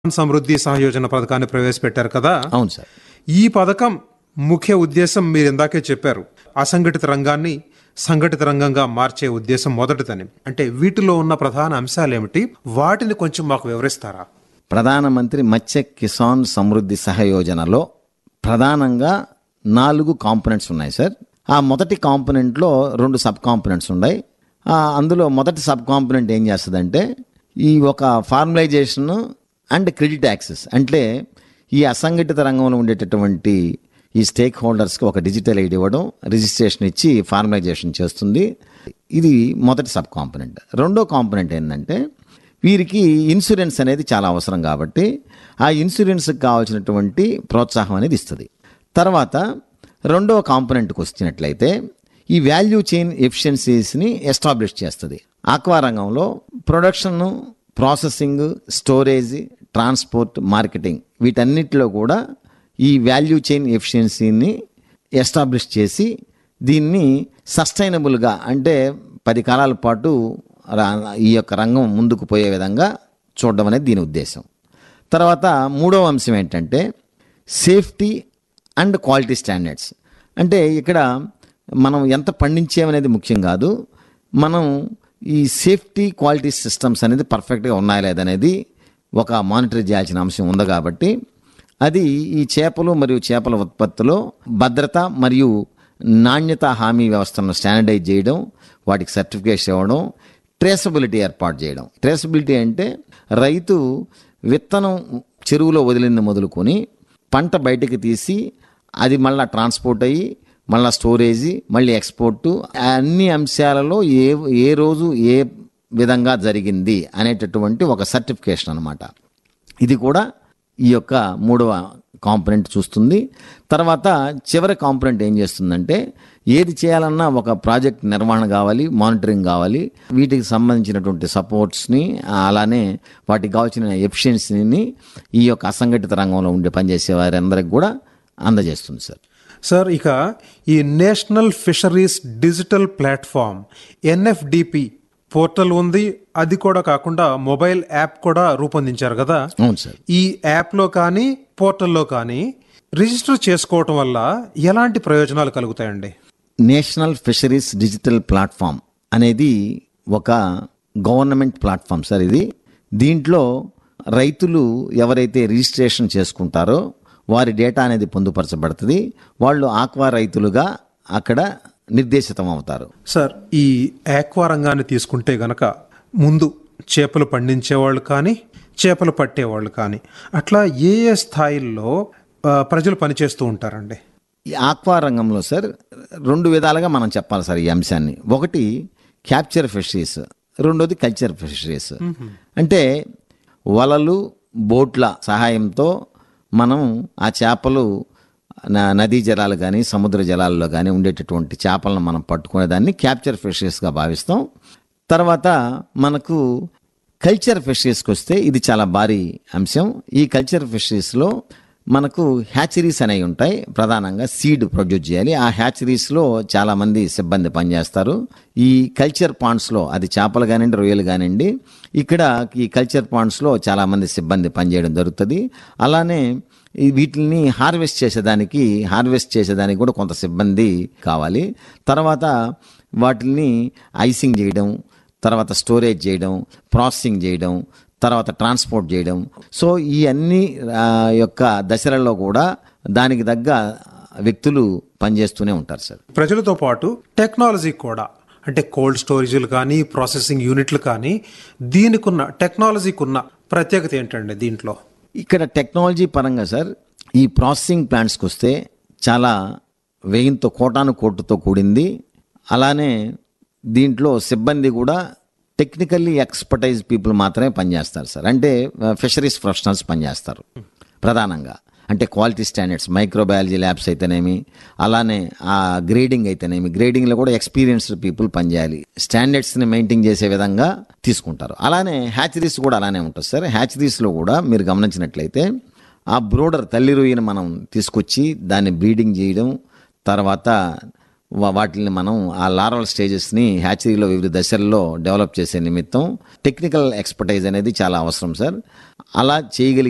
సమృద్ధి సహయోజన పథకాన్ని ప్రవేశపెట్టారు కదా అవును సార్ ఈ పథకం ముఖ్య ఉద్దేశం మీరు ఇందాకే చెప్పారు అసంఘటిత రంగాన్ని సంఘటిత రంగంగా మార్చే ఉద్దేశం మొదటిదని అంటే వీటిలో ఉన్న ప్రధాన అంశాలు ఏమిటి వాటిని కొంచెం మాకు వివరిస్తారా ప్రధానమంత్రి మత్స్య కిసాన్ సమృద్ధి సహయోజనలో ప్రధానంగా నాలుగు కాంపోనెంట్స్ ఉన్నాయి సార్ ఆ మొదటి కాంపోనెంట్లో రెండు సబ్ కాంపోనెంట్స్ ఉన్నాయి ఆ అందులో మొదటి సబ్ కాంపోనెంట్ ఏం చేస్తుందంటే ఈ ఒక ఫార్మలైజేషన్ అండ్ క్రెడిట్ యాక్సెస్ అంటే ఈ అసంఘటిత రంగంలో ఉండేటటువంటి ఈ స్టేక్ హోల్డర్స్కి ఒక డిజిటల్ ఐడి ఇవ్వడం రిజిస్ట్రేషన్ ఇచ్చి ఫార్మలైజేషన్ చేస్తుంది ఇది మొదటి సబ్ కాంపోనెంట్ రెండో కాంపోనెంట్ ఏంటంటే వీరికి ఇన్సూరెన్స్ అనేది చాలా అవసరం కాబట్టి ఆ ఇన్సూరెన్స్కి కావాల్సినటువంటి ప్రోత్సాహం అనేది ఇస్తుంది తర్వాత రెండవ కాంపోనెంట్కి వచ్చినట్లయితే ఈ వాల్యూ చైన్ ఎఫిషియన్సీస్ని ఎస్టాబ్లిష్ చేస్తుంది ఆక్వా రంగంలో production processing storage transport marketing వీటన్నిటిలో కూడా ఈ వాల్యూ చైన్ ఎఫిషియన్సీని ఎస్టాబ్లిష్ చేసి దీన్ని సస్టైనబుల్గా అంటే పది కాలాల పాటు రా- ఈ యొక్క రంగం ముందుకు పోయే విధంగా చూడడం అనేది దీని ఉద్దేశం తర్వాత మూడవ అంశం ఏంటంటే సేఫ్టీ అండ్ క్వాలిటీ స్టాండర్డ్స్ అంటే ఇక్కడ మనం ఎంత పండించామనేది ముఖ్యం కాదు మనం ఈ సేఫ్టీ క్వాలిటీ సిస్టమ్స్ అనేది పర్ఫెక్ట్గా ఉన్నాయా లేదనేది ఒక మానిటర్ చేయాల్సిన అంశం ఉంది కాబట్టి అది ఈ చేపలు మరియు చేపల ఉత్పత్తిలో భద్రత మరియు నాణ్యత హామీ వ్యవస్థను స్టాండర్డైజ్ చేయడం వాటికి సర్టిఫికేషన్ ఇవ్వడం ట్రేసబిలిటీ ఏర్పాటు చేయడం ట్రేసబిలిటీ అంటే రైతు విత్తనం చెరువులో వదిలింది మొదలుకొని పంట బయటకు తీసి అది మళ్ళీ ట్రాన్స్పోర్ట్ అయ్యి మళ్ళీ స్టోరేజీ మళ్ళీ ఎక్స్పోర్ట్ అన్ని అంశాలలో ఏ ఏ రోజు ఏ విధంగా జరిగింది అనేటటువంటి ఒక సర్టిఫికేషన్ అనమాట ఇది కూడా ఈ యొక్క మూడవ కాంపొనెంట్ చూస్తుంది తర్వాత చివరి కాంపొనెంట్ ఏం చేస్తుందంటే ఏది చేయాలన్నా ఒక ప్రాజెక్ట్ నిర్వహణ కావాలి మానిటరింగ్ కావాలి వీటికి సంబంధించినటువంటి సపోర్ట్స్ని అలానే వాటికి కావాల్సిన ఎఫిషియన్సీని ఈ యొక్క అసంఘటిత రంగంలో ఉండే పనిచేసే వారందరికి కూడా అందజేస్తుంది సార్ సార్ ఇక ఈ national fisheries digital platform NFDP portal ఉంది అది కూడా కాకుండా మొబైల్ యాప్ కూడా రూపొందించారు కదా అవును సార్ ఈ యాప్లో కానీ పోర్టల్లో కానీ రిజిస్టర్ చేసుకోవటం వల్ల ఎలాంటి ప్రయోజనాలు కలుగుతాయండి నేషనల్ ఫిషరీస్ డిజిటల్ ప్లాట్ఫామ్ అనేది ఒక గవర్నమెంట్ ప్లాట్ఫామ్ సార్ ఇది దీంట్లో రైతులు ఎవరైతే రిజిస్ట్రేషన్ చేసుకుంటారో వారి డేటా అనేది పొందుపరచబడుతుంది వాళ్ళు ఆక్వా రైతులుగా అక్కడ నిర్దేశితం అవుతారు సార్ ఈ ఆక్వా రంగాన్ని తీసుకుంటే గనక ముందు చేపలు పండించేవాళ్ళు కానీ చేపలు పట్టేవాళ్ళు కానీ అట్లా ఏ ఏ స్థాయిల్లో ఆ, ప్రజలు పనిచేస్తూ ఉంటారండి ఈ ఆక్వా రంగంలో సార్ రెండు విధాలుగా మనం చెప్పాలి సార్ ఈ అంశాన్ని ఒకటి క్యాప్చర్ ఫిషరీస్ రెండోది కల్చర్ ఫిషరీస్ అంటే వలలు బోట్ల సహాయంతో మనం ఆ చేపలు న- నదీ జలాలు కానీ సముద్ర జలాల్లో కానీ ఉండేటటువంటి చేపలను మనం పట్టుకునేదాన్ని క్యాప్చర్ ఫిషరీస్గా భావిస్తాం తర్వాత మనకు కల్చర్ ఫిషరీస్కి వస్తే ఇది చాలా భారీ అంశం ఈ కల్చర్ ఫిషరీస్లో మనకు హ్యాచరీస్ అనేవి ఉంటాయి ప్రధానంగా సీడ్ ప్రొడ్యూస్ చేయాలి ఆ హ్యాచరీస్లో చాలామంది సిబ్బంది పనిచేస్తారు ఈ కల్చర్ పాండ్స్లో అది చేపలు కానివ్వండి రొయ్యలు కానివ్వండి ఇక్కడ ఈ కల్చర్ పాండ్స్లో చాలామంది సిబ్బంది పనిచేయడం జరుగుతుంది అలానే ఈ వీటిని హార్వెస్ట్ చేసేదానికి హార్వెస్ట్ చేసేదానికి కూడా కొంత సిబ్బంది కావాలి తర్వాత వాటిని ఐసింగ్ చేయడం తర్వాత స్టోరేజ్ చేయడం ప్రాసెసింగ్ చేయడం తర్వాత ట్రాన్స్పోర్ట్ చేయడం సో ఈ అన్ని ఆ, యొక్క దశలలో కూడా దానికి తగ్గ వ్యక్తులు పనిచేస్తూనే ఉంటారు సార్ ప్రజలతో పాటు టెక్నాలజీ కూడా అంటే కోల్డ్ స్టోరేజీలు కానీ ప్రాసెసింగ్ యూనిట్లు కానీ దీనికున్న టెక్నాలజీకి ఉన్న ప్రత్యేకత ఏంటండి దీంట్లో ఇక్కడ టెక్నాలజీ పరంగా సార్ ఈ ప్రాసెసింగ్ ప్లాంట్స్కి వస్తే చాలా వ్యయంతో కోటాను కోటుతో కూడింది అలానే దీంట్లో సిబ్బంది కూడా టెక్నికల్లీ ఎక్స్పర్టైజ్ పీపుల్ మాత్రమే పనిచేస్తారు సార్ అంటే ఫిషరీస్ ప్రొఫెషనల్స్ పనిచేస్తారు ప్రధానంగా అంటే క్వాలిటీ స్టాండర్డ్స్ మైక్రోబయాలజీ ల్యాబ్స్ అయితేనేమి అలానే ఆ గ్రేడింగ్ అయితేనేమి గ్రేడింగ్లో కూడా ఎక్స్పీరియన్స్డ్ పీపుల్ పనిచేయాలి స్టాండర్డ్స్ని మెయింటైన్ చేసే విధంగా తీసుకుంటారు అలానే హ్యాచరీస్ కూడా అలానే ఉంటుంది సార్ హ్యాచరీస్లో కూడా మీరు గమనించినట్లయితే ఆ బ్రోడర్ తల్లి రొయ్యను మనం తీసుకొచ్చి దాన్ని బ్రీడింగ్ చేయడం తర్వాత వా- వాటిని మనం ఆ లారల్ స్టేజెస్ని హ్యాచరీలో వివిధ దశల్లో డెవలప్ చేసే నిమిత్తం టెక్నికల్ ఎక్స్పర్టైజ్ అనేది చాలా అవసరం సార్ అలా చేయగలిగే